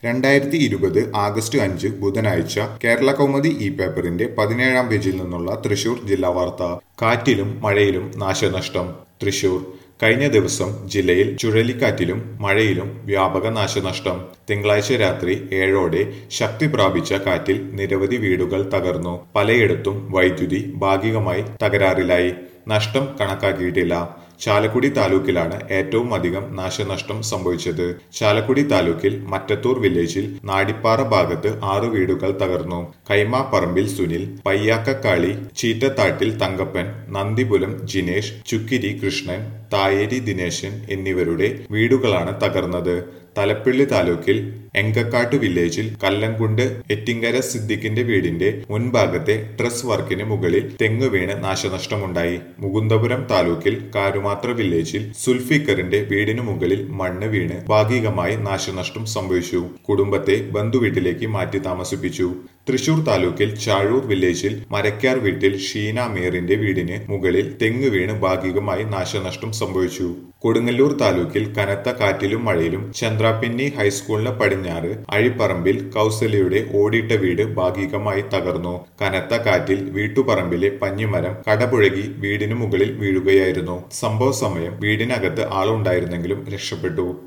രണ്ടായിരത്തി ഇരുപത് ആഗസ്റ്റ് അഞ്ച് ബുധനാഴ്ച കേരള കൗമുദി ഇ പേപ്പറിന്റെ പതിനേഴാം പേജിൽ നിന്നുള്ള തൃശൂർ ജില്ലാ വാർത്ത കാറ്റിലും മഴയിലും നാശനഷ്ടം തൃശൂർ കഴിഞ്ഞ ദിവസം ജില്ലയിൽ ചുഴലിക്കാറ്റിലും മഴയിലും വ്യാപക നാശനഷ്ടം തിങ്കളാഴ്ച രാത്രി ഏഴോടെ ശക്തി പ്രാപിച്ച കാറ്റിൽ നിരവധി വീടുകൾ തകർന്നു പലയിടത്തും വൈദ്യുതി ഭാഗികമായി തകരാറിലായി നഷ്ടം കണക്കാക്കിയിട്ടില്ല ചാലക്കുടി താലൂക്കിലാണ് ഏറ്റവും അധികം നാശനഷ്ടം സംഭവിച്ചത് ചാലക്കുടി താലൂക്കിൽ മറ്റത്തൂർ വില്ലേജിൽ നാടിപ്പാറ ഭാഗത്ത് ആറു വീടുകൾ തകർന്നു കൈമാപ്പറമ്പിൽ സുനിൽ പയ്യാക്കക്കാളി ചീറ്റത്താട്ടിൽ തങ്കപ്പൻ നന്ദിപുരം ജിനേഷ് ചുക്കിരി കൃഷ്ണൻ തായേരി ദിനേശൻ എന്നിവരുടെ വീടുകളാണ് തകർന്നത് തലപ്പിള്ളി താലൂക്കിൽ എങ്കക്കാട്ട് വില്ലേജിൽ കല്ലംകുണ്ട് എറ്റിങ്കര സിദ്ദിഖിന്റെ വീടിന്റെ മുൻഭാഗത്തെ ഡ്രസ് വർക്കിന് മുകളിൽ തെങ്ങ് വീണ് നാശനഷ്ടമുണ്ടായി മുകുന്ദപുരം താലൂക്കിൽ കാരുമാത്ര വില്ലേജിൽ സുൽഫിക്കറിന്റെ വീടിനു മുകളിൽ മണ്ണ് വീണ് ഭാഗികമായി നാശനഷ്ടം സംഭവിച്ചു കുടുംബത്തെ ബന്ധുവീട്ടിലേക്ക് മാറ്റി താമസിപ്പിച്ചു തൃശൂർ താലൂക്കിൽ ചാഴൂർ വില്ലേജിൽ മരക്കാർ വീട്ടിൽ ഷീന മീറിന്റെ വീടിന് മുകളിൽ തെങ്ങ് വീണ് ഭാഗികമായി നാശനഷ്ടം സംഭവിച്ചു കൊടുങ്ങല്ലൂർ താലൂക്കിൽ കനത്ത കാറ്റിലും മഴയിലും ചന്ദ്രാപിന്നി ഹൈസ്കൂളിന് പടിഞ്ഞാറ് അഴിപ്പറമ്പിൽ കൗസല്യയുടെ ഓടിട്ട വീട് ഭാഗികമായി തകർന്നു കനത്ത കാറ്റിൽ വീട്ടുപറമ്പിലെ പഞ്ഞിമരം കടപുഴകി വീടിനു മുകളിൽ വീഴുകയായിരുന്നു സംഭവ സമയം വീടിനകത്ത് ആളുണ്ടായിരുന്നെങ്കിലും രക്ഷപ്പെട്ടു